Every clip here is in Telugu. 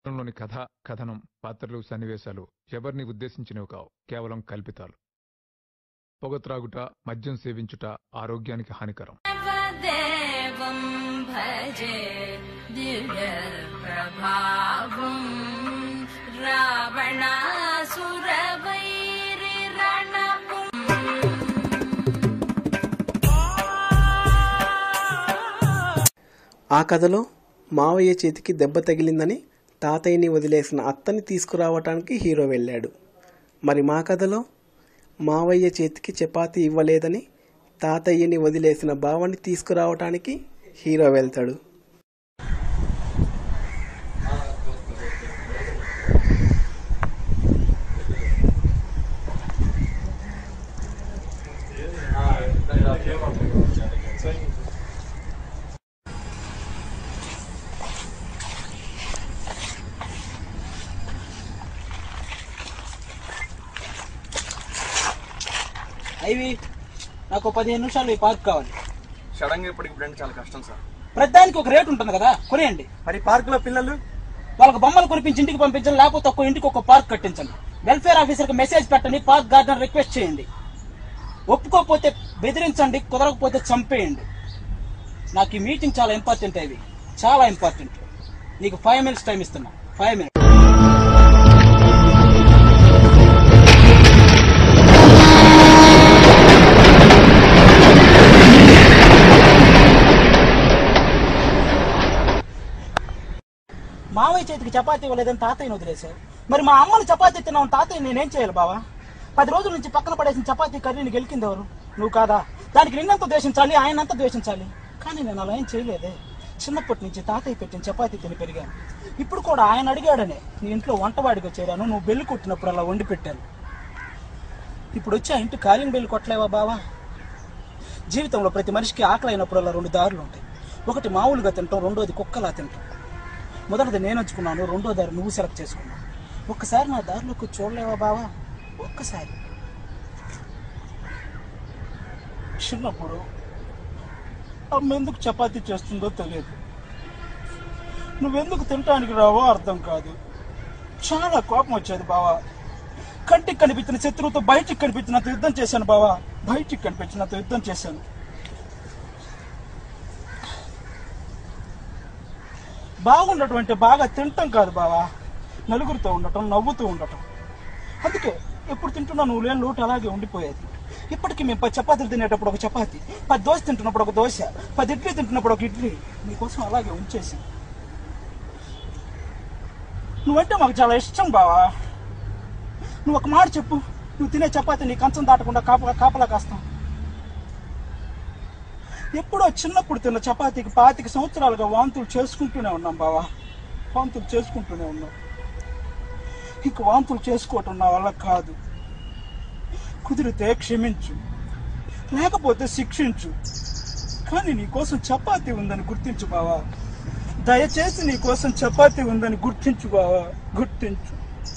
చిత్రంలోని కథ కథనం పాత్రలు సన్నివేశాలు ఎవరిని ఉద్దేశించినవి కావు కేవలం కల్పితాలు పొగ త్రాగుట మద్యం సేవించుట ఆరోగ్యానికి హానికరం देवं भजे दिव्यप्रभावम् रावणासुरवैरिरणपुम् ఆ కథలో మావయ్య చేతికి దెబ్బ తగిలిందని తాతయ్యని వదిలేసిన అత్తని తీసుకురావటానికి హీరో వెళ్ళాడు మరి మా కథలో మావయ్య చేతికి చపాతీ ఇవ్వలేదని తాతయ్యని వదిలేసిన బావని తీసుకురావటానికి హీరో వెళ్తాడు అవి నాకు పదిహేను నిమిషాలు ఈ పార్క్ కావాలి సడన్ గా ఇప్పటికి బ్రెండ్ చాలా కష్టం సార్ ప్రతిదానికి ఒక రేట్ ఉంటుంది కదా కొనేయండి మరి పార్క్ లో పిల్లలు వాళ్ళకి బొమ్మలు కొనిపించి ఇంటికి పంపించండి లేకపోతే ఒక్క ఇంటికి ఒక పార్క్ కట్టించండి వెల్ఫేర్ ఆఫీసర్ కి మెసేజ్ పెట్టండి పార్క్ గార్డెన్ రిక్వెస్ట్ చేయండి ఒప్పుకోకపోతే బెదిరించండి కుదరకపోతే చంపేయండి నాకు ఈ మీటింగ్ చాలా ఇంపార్టెంట్ అవి చాలా ఇంపార్టెంట్ నీకు ఫైవ్ మినిట్స్ టైం ఇస్తున్నా ఫైవ్ మినిట్స్ మావయ్య చేతికి చపాతీ ఇవ్వలేదని తాతయ్యని వదిలేశావు మరి మా అమ్మని చపాతీ తిన్నావు తాతయ్య నేనేం చేయాలి బావా పది రోజుల నుంచి పక్కన పడేసిన చపాతీ కర్రీని గెలికింది ఎవరు నువ్వు కాదా దానికి నిన్నంత ద్వేషించాలి ఆయనంత ద్వేషించాలి కానీ నేను అలా ఏం చేయలేదే చిన్నప్పటి నుంచి తాతయ్య పెట్టిన చపాతీ తిని పెరిగాను ఇప్పుడు కూడా ఆయన అడిగాడనే నీ ఇంట్లో వంటవాడిగా చేరాను నువ్వు బెల్లి కొట్టినప్పుడు అలా వండి పెట్టాను ఇప్పుడు వచ్చి ఆ ఇంటి కాలింగ్ బెల్లి కొట్టలేవా బావా జీవితంలో ప్రతి మనిషికి ఆకలి అయినప్పుడు అలా రెండు దారులు ఉంటాయి ఒకటి మామూలుగా తింటాం రెండోది కుక్కలా తింటాం మొదటిది నేను ఎంచుకున్నాను రెండో దారి నువ్వు సెలెక్ట్ చేసుకున్నావు ఒక్కసారి నా దారిలోకి చూడలేవా బావా ఒక్కసారి చిన్నప్పుడు అమ్మ ఎందుకు చపాతీ చేస్తుందో తెలియదు నువ్వెందుకు తినటానికి రావో అర్థం కాదు చాలా కోపం వచ్చేది బావా కంటికి కనిపించిన శత్రువుతో బయటికి కనిపించినంత యుద్ధం చేశాను బావా బయటికి కనిపించినంత యుద్ధం చేశాను బాగుండటం అంటే బాగా తినటం కాదు బావా నలుగురితో ఉండటం నవ్వుతూ ఉండటం అందుకే ఎప్పుడు తింటున్నా నువ్వు లేని లోటు అలాగే ఉండిపోయేది ఇప్పటికీ మేము పది చపాతీలు తినేటప్పుడు ఒక చపాతీ పది దోశ తింటున్నప్పుడు ఒక దోశ పది ఇడ్లీ తింటున్నప్పుడు ఒక ఇడ్లీ నీకోసం అలాగే ఉంచేసి నువ్వంటే మాకు చాలా ఇష్టం బావా నువ్వు ఒక మాట చెప్పు నువ్వు తినే చపాతీ నీ కంచం దాటకుండా కాపలా కాపలా కాస్తాం ఎప్పుడో చిన్నప్పుడు తిన్న చపాతీకి పాతిక సంవత్సరాలుగా వాంతులు చేసుకుంటూనే ఉన్నాం బావా వాంతులు చేసుకుంటూనే ఉన్నాం ఇంక వాంతులు చేసుకోవటం నా వల్ల కాదు కుదిరితే క్షమించు లేకపోతే శిక్షించు కానీ నీకోసం చపాతీ ఉందని గుర్తించు బావా దయచేసి నీకోసం చపాతీ ఉందని గుర్తించు బావా గుర్తించు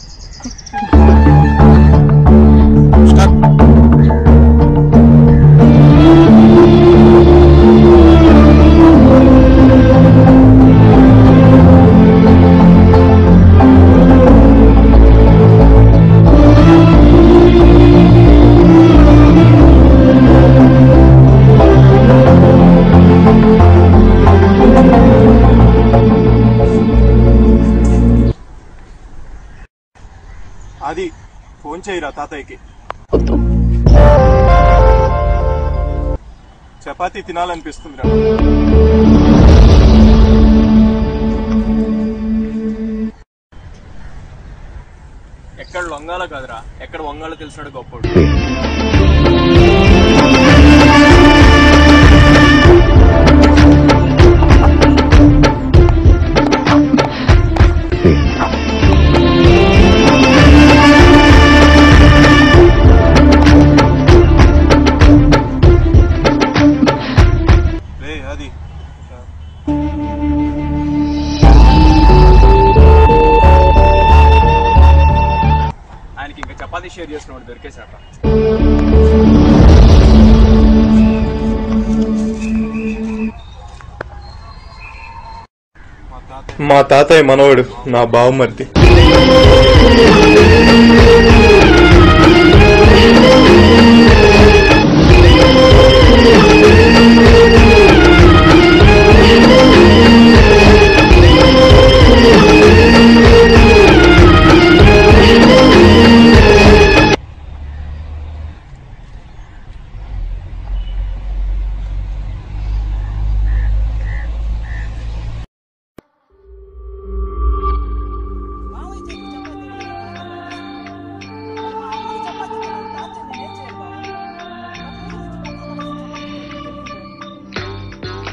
అది ఫోన్ చేయరా తాతయ్యకి చపాతీ తినాలనిపిస్తుంది ఎక్కడ లొంగాలో కాదురా ఎక్కడ వంగాలో తెలిసినాడు గొప్పడు రే అది ఆయనకి ఇంకా చపాతీ షేర్ చేసిన వాడు దొరికేశాట మా తాతయ్య మా తాతయ్య మనవడు నా బావమర్ది మావయ్య చేతికి చపాతీ మరి మా అమ్మని చపాతీ తిన్నాను తాతయ్య నేనేం చేయాలి బావా పది రోజుల నుంచి పక్కన పడేసిన చపాతీ కర్రీని గెలికిందే.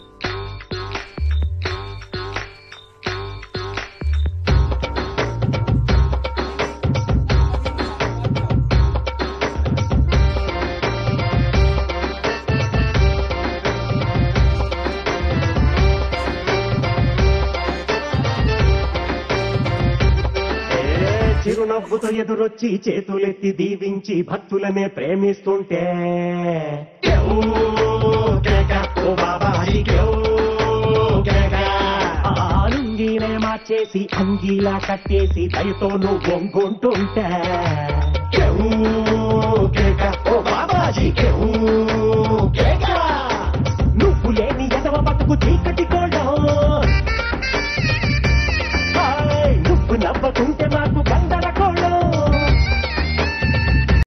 ఏ చిరునవ్వుతో ఎదురొచ్చి చేతులెత్తి దీవించి భక్తులనే ప్రేమిస్తుంటే కేవ్ కేక, ఓ బాబాయి కేవ్ కేక. ఆ లుంగీనే మార్చేసి అంగీలా కట్టేసి దయతో నువ్వు వంగుంటుంటే కేవ్ కేక, ఓ బాబాజీ కేవ్ కేక. నువ్వు లేని ఎదవ బతుకు చీకటి